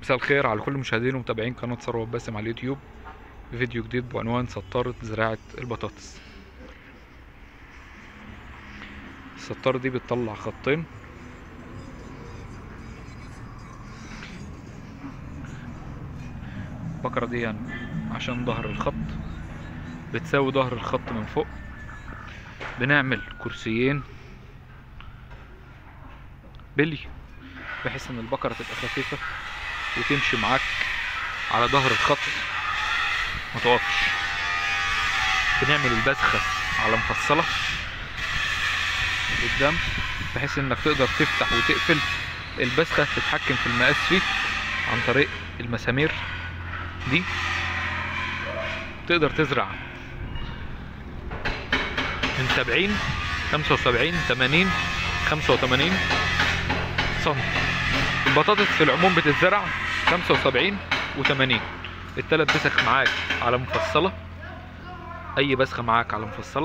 مساء الخير على كل مشاهدين ومتابعين قناة ثروت باسم على اليوتيوب فيديو جديد بعنوان سطارة زراعة البطاطس السطارة دي بتطلع خطين البقرة دي يعني عشان ظهر الخط بتساوي ظهر الخط من فوق بنعمل كرسيين بلي بحيث ان البقرة تبقى خفيفة وتمشي معاك على ظهر الخط ما تقفش بنعمل البسخة على مفصلة قدام بحيث انك تقدر تفتح وتقفل البسخة تتحكم في المقاس فيه عن طريق المسامير دي تقدر تزرع من سبعين خمسة وسبعين تمانين خمسة وتمانين سم البطاطس في العموم بتتزرع خمسة وسبعين وتمانين التلات بسخ معاك على مفصلة أي بسخة معاك على مفصلة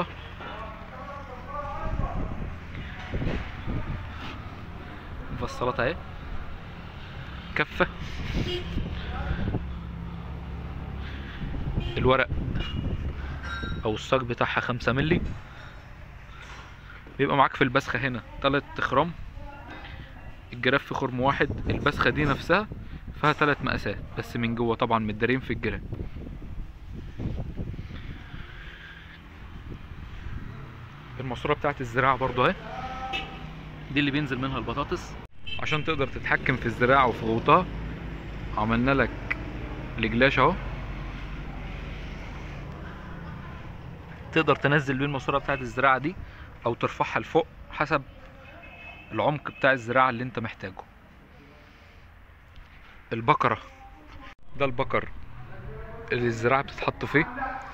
مفصلات اهي كفة الورق او الصاج بتاعها خمسة ملي بيبقى معاك في البسخة هنا تلات خرام الجراف في خرم واحد البسخة دي نفسها فيها تلات مقاسات بس من جوه طبعا متدارين في الجراف الماسورة بتاعت الزراعة برضو اهي دي اللي بينزل منها البطاطس عشان تقدر تتحكم في الزراعة وفي غوطها عملنا لك الجلاش اهو تقدر تنزل بيه الماسورة بتاعت الزراعة دي او ترفعها لفوق حسب العمق بتاع الزراعة اللي انت محتاجه البقرة ده البقر اللي الزراعة بتتحط فيه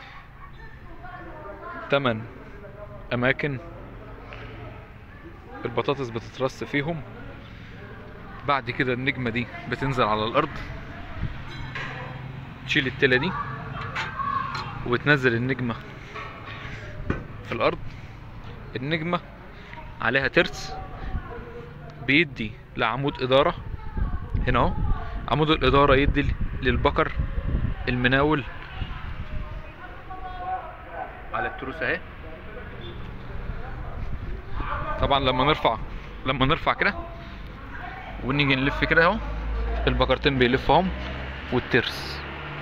تمن اماكن البطاطس بتترص فيهم بعد كده النجمة دي بتنزل على الارض تشيل التلة دي وتنزل النجمة في الارض النجمة عليها ترس بيدي لعمود ادارة هنا اهو عمود الادارة يدي للبقر المناول على التروس اهي طبعا لما نرفع لما نرفع كده ونيجي نلف كده اهو البقرتين بيلفوا اهم والترس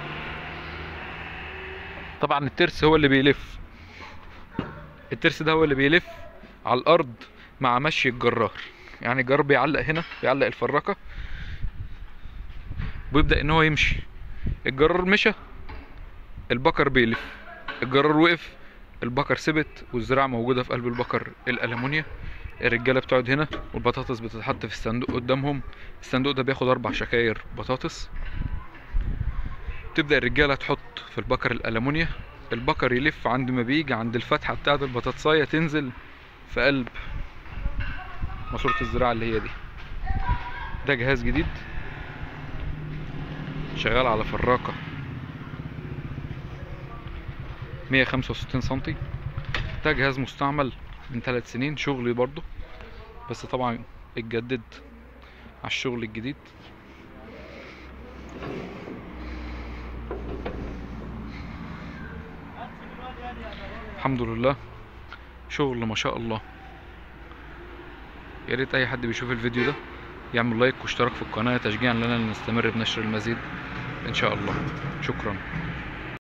طبعا الترس هو اللي بيلف الترس ده هو اللي بيلف على الارض مع مشي الجرار يعني الجرار بيعلق هنا بيعلق الفراكه ويبدا ان هو يمشي الجرار مشى البقر بيلف الجرار وقف البقر ثبت والزراعه موجوده في قلب البقر الالومنيا الرجاله بتقعد هنا والبطاطس بتتحط في الصندوق قدامهم الصندوق ده بياخد اربع شكاير بطاطس تبدا الرجاله تحط في البقر الالومنيا البقر يلف عند ما بيجي عند الفتحه بتاعه البطاطسايه تنزل في قلب ماسوره الزراعه اللي هي دي ده جهاز جديد شغال على فراكه 165 سنتي ده جهاز مستعمل من ثلاث سنين شغلي برضو بس طبعا اتجدد على الشغل الجديد الحمد لله شغل ما شاء الله يا ريت اي حد بيشوف الفيديو ده يعمل لايك واشتراك في القناه تشجيعا لنا لنستمر بنشر المزيد ان شاء الله شكرا